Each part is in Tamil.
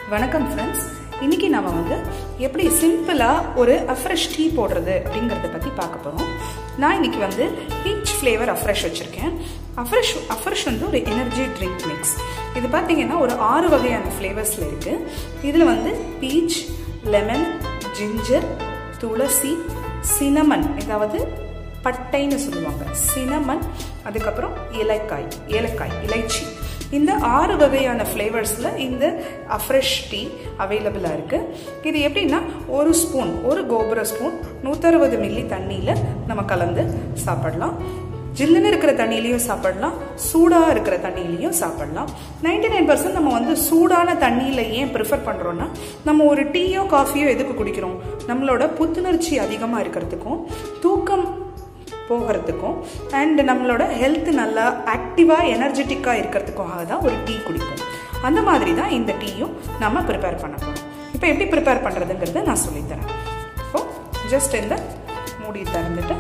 வணக்கம் ஃப்ரெண்ட்ஸ் இன்னைக்கு நாம வந்து எப்படி சிம்பிளாக ஒரு அஃப்ரெஷ் டீ போடுறது அப்படிங்கிறத பற்றி பார்க்க போகிறோம் நான் இன்னைக்கு வந்து பீச் ஃப்ளேவர் அஃப்ரெஷ் வச்சுருக்கேன் அஃப்ரெஷ் அஃப்ரெஷ் வந்து ஒரு எனர்ஜி ட்ரிங்க் மிக்ஸ் இது பார்த்தீங்கன்னா ஒரு ஆறு வகையான ஃப்ளேவர்ஸில் இருக்குது இதில் வந்து peach lemon ginger tulsi cinnamon அதாவது பட்டைன்னு சொல்லுவாங்க சினமன் அதுக்கப்புறம் ஏலக்காய் ஏலக்காய் இலைச்சி இந்த ஆறு வகையான ஃப்ளேவர்ஸில் இந்த அஃப்ரெஷ் டீ அவைலபிளாக இருக்குது இது எப்படின்னா ஒரு ஸ்பூன் ஒரு கோபுர ஸ்பூன் நூற்றறுபது மில்லி தண்ணியில் நம்ம கலந்து சாப்பிடலாம் ஜில்லுன்னு இருக்கிற தண்ணியிலையும் சாப்பிடலாம் சூடாக இருக்கிற தண்ணியிலையும் சாப்பிடலாம் நைன்டி நைன் பர்சன்ட் நம்ம வந்து சூடான தண்ணியில் ஏன் ப்ரிஃபர் பண்ணுறோன்னா நம்ம ஒரு டீயோ காஃபியோ எதுக்கு குடிக்கிறோம் நம்மளோட புத்துணர்ச்சி அதிகமாக இருக்கிறதுக்கும் தூக்கம் போகிறதுக்கும் அண்ட் நம்மளோட ஹெல்த் நல்லா ஆக்டிவாக எனர்ஜெட்டிக்காக இருக்கிறதுக்காக தான் ஒரு டீ குடிப்போம் அந்த மாதிரி தான் இந்த டீயும் நம்ம ப்ரிப்பேர் பண்ண போகிறோம் இப்போ எப்படி ப்ரிப்பேர் பண்ணுறதுங்கிறத நான் சொல்லித்தரேன் இப்போ ஜஸ்ட் இந்த மூடி திறந்துட்டு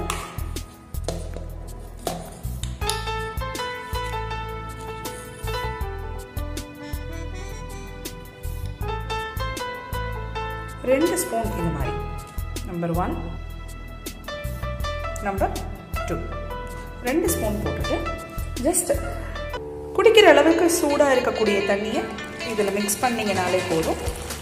ரெண்டு ஸ்பூன் இந்த மாதிரி நம்பர் ஒன் நம்பர் டூ ரெண்டு ஸ்பூன் போட்டுட்டு ஜஸ்ட் குடிக்கிற அளவுக்கு சூடாக இருக்கக்கூடிய தண்ணியை இதில் மிக்ஸ் பண்ணிங்கனாலே போதும்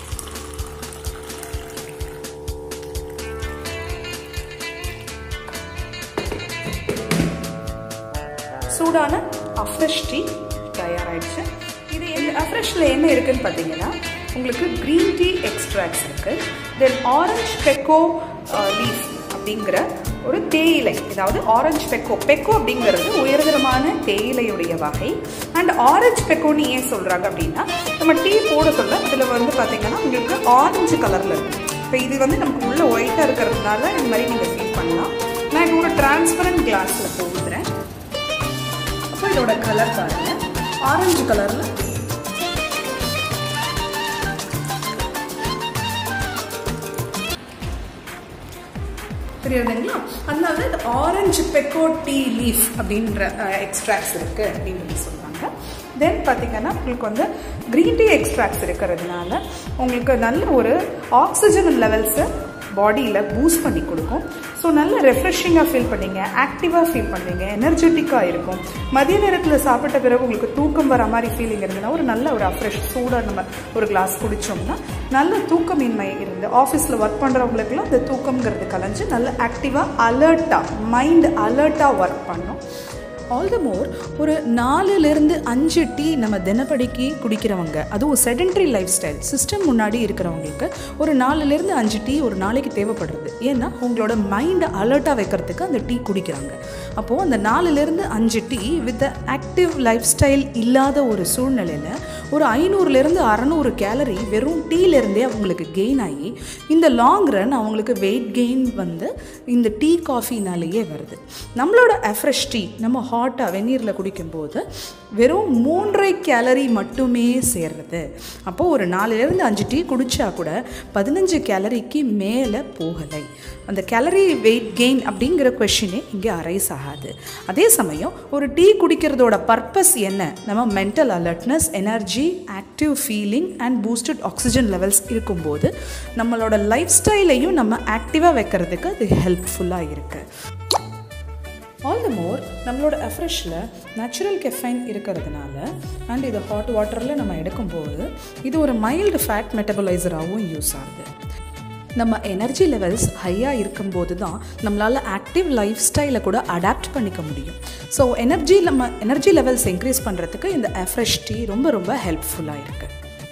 சூடான அஃப்ரெஷ் டீ தயாராகிடுச்சு இது இந்த அஃப்ரெஷில் என்ன இருக்குன்னு பார்த்தீங்கன்னா உங்களுக்கு க்ரீன் டீ எக்ஸ்ட்ராக்ட்ஸ் இருக்குது தென் ஆரஞ்ச் பெக்கோ லீஃப் அப்படிங்கிற ஒரு தேயிலை அதாவது ஆரஞ்சு பெக்கோ பெக்கோ அப்படிங்கிறது உயர்தரமான தேயிலையுடைய வகை அண்ட் ஆரஞ்சு பெக்கோன்னு ஏன் சொல்கிறாங்க அப்படின்னா நம்ம டீ போட சொல்ல இதில் வந்து பார்த்தீங்கன்னா உங்களுக்கு ஆரஞ்சு கலரில் இருக்கும் இப்போ இது வந்து நமக்கு உள்ள ஒயிட்டாக இருக்கிறதுனால இந்த மாதிரி நீங்கள் ஃபீல் பண்ணலாம் நான் இது ஒரு டிரான்ஸ்பரண்ட் கிளாஸில் போகுதுறேன் அப்போ இதோட கலர் பாருங்கள் ஆரஞ்சு கலரில் தெரியாதுங்களா அதனால இது ஆரஞ்சு பெக்கோ டீ லீஃப் அப்படின்ற எக்ஸ்ட்ராக்ட்ஸ் இருக்குது அப்படின்னு சொல்கிறாங்க தென் பார்த்தீங்கன்னா உங்களுக்கு வந்து க்ரீன் டீ எக்ஸ்ட்ராக்ட்ஸ் இருக்கிறதுனால உங்களுக்கு நல்ல ஒரு ஆக்சிஜன் லெவல்ஸை பாடியில் பூஸ்ட் பண்ணி கொடுக்கும் ஸோ நல்ல ரெஃப்ரெஷிங்காக ஃபீல் பண்ணீங்க ஆக்டிவாக ஃபீல் பண்ணுவீங்க எனர்ஜெட்டிக்காக இருக்கும் மதிய நேரத்தில் சாப்பிட்ட பிறகு உங்களுக்கு தூக்கம் வர மாதிரி ஃபீலிங் இருந்ததுன்னா ஒரு நல்ல ஒரு அஃப்ரெஷ் சூடாக நம்ம ஒரு கிளாஸ் குடித்தோம்னா நல்ல தூக்கமின்மை இருந்து ஆஃபீஸில் ஒர்க் பண்ணுறவங்களுக்குலாம் அந்த தூக்கம்ங்கிறது கலைஞ்சு நல்ல ஆக்டிவாக அலர்ட்டாக மைண்ட் அலர்ட்டாக ஒர்க் பண்ணும் ஆல் த மோர் ஒரு நாலுலேருந்து அஞ்சு டீ நம்ம தினப்படிக்கு குடிக்கிறவங்க அதுவும் செடென்ட்ரி லைஃப் ஸ்டைல் சிஸ்டம் முன்னாடி இருக்கிறவங்களுக்கு ஒரு நாலுலேருந்து அஞ்சு டீ ஒரு நாளைக்கு தேவைப்படுறது ஏன்னா உங்களோட மைண்டை அலர்ட்டாக வைக்கிறதுக்கு அந்த டீ குடிக்கிறாங்க அப்போது அந்த நாலுலேருந்து அஞ்சு tea with active lifestyle இல்லாத ஒரு சூழ்நிலையில் ஒரு ஐநூறுலேருந்து அறநூறு கேலரி வெறும் டீலேருந்தே அவங்களுக்கு கெயின் ஆகி இந்த லாங் ரன் அவங்களுக்கு வெயிட் கெயின் வந்து இந்த டீ காஃபினாலேயே வருது நம்மளோட அஃப்ரெஷ் டீ நம்ம ஹாட்டாக வெந்நீரில் குடிக்கும்போது வெறும் மூன்றரை கேலரி மட்டுமே சேர்றது அப்போது ஒரு நாலுலேருந்து அஞ்சு டீ குடித்தா கூட பதினஞ்சு கேலரிக்கு மேலே போகலை அந்த கேலரி வெயிட் கெயின் அப்படிங்கிற கொஷினே இங்கே அரைஸ் ஆகாது அதே சமயம் ஒரு டீ குடிக்கிறதோட பர்பஸ் என்ன நம்ம mental alertness energy active feeling and boosted oxygen levels இருக்கும்போது நம்மளோட லைஃப் ஸ்டைலையும் நம்ம ஆக்டிவாக வைக்கிறதுக்கு அது ஹெல்ப்ஃபுல்லாக இருக்குது ஆல் த மோர் நம்மளோட அஃப்ரெஷில் நேச்சுரல் கெஃபைன் இருக்கிறதுனால அண்ட் இது ஹாட் வாட்டரில் நம்ம எடுக்கும்போது இது ஒரு மைல்டு ஃபேட் மெட்டபலைசராகவும் யூஸ் ஆகுது நம்ம எனர்ஜி லெவல்ஸ் ஹையாக இருக்கும்போது தான் நம்மளால் ஆக்டிவ் லைஃப் ஸ்டைலை கூட அடாப்ட் பண்ணிக்க முடியும் ஸோ எனர்ஜி நம்ம எனர்ஜி லெவல்ஸ் இன்க்ரீஸ் பண்ணுறதுக்கு இந்த அஃப்ரெஷ் டீ ரொம்ப ரொம்ப ஹெல்ப்ஃபுல்லாக இருக்குது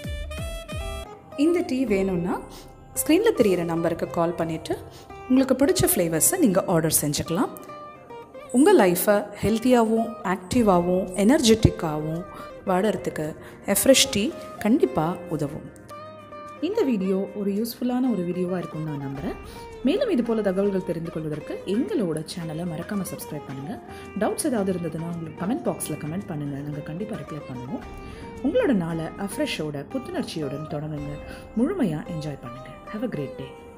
இந்த டீ வேணும்னா ஸ்க்ரீனில் தெரிகிற நம்பருக்கு கால் பண்ணிவிட்டு உங்களுக்கு பிடிச்ச ஃப்ளேவர்ஸை நீங்கள் ஆர்டர் செஞ்சுக்கலாம் உங்கள் லைஃப்பை ஹெல்த்தியாகவும் ஆக்டிவாகவும் எனர்ஜெட்டிக்காகவும் வாடுறதுக்கு எஃப்ரெஷ் டீ கண்டிப்பாக உதவும் இந்த வீடியோ ஒரு யூஸ்ஃபுல்லான ஒரு வீடியோவாக இருக்கும்னு நான் நம்புகிறேன் மேலும் இது போல் தகவல்கள் தெரிந்து கொள்வதற்கு எங்களோட சேனலை மறக்காமல் சப்ஸ்கிரைப் பண்ணுங்கள் டவுட்ஸ் ஏதாவது இருந்ததுன்னா உங்களுக்கு கமெண்ட் பாக்ஸில் கமெண்ட் பண்ணுங்கள் நாங்கள் கண்டிப்பாக ரிப்ளை பண்ணுவோம் உங்களோட நாளை அஃப்ரெஷோட புத்துணர்ச்சியுடன் தொடங்குங்க முழுமையாக என்ஜாய் பண்ணுங்கள் ஹாவ் அ கிரேட் டே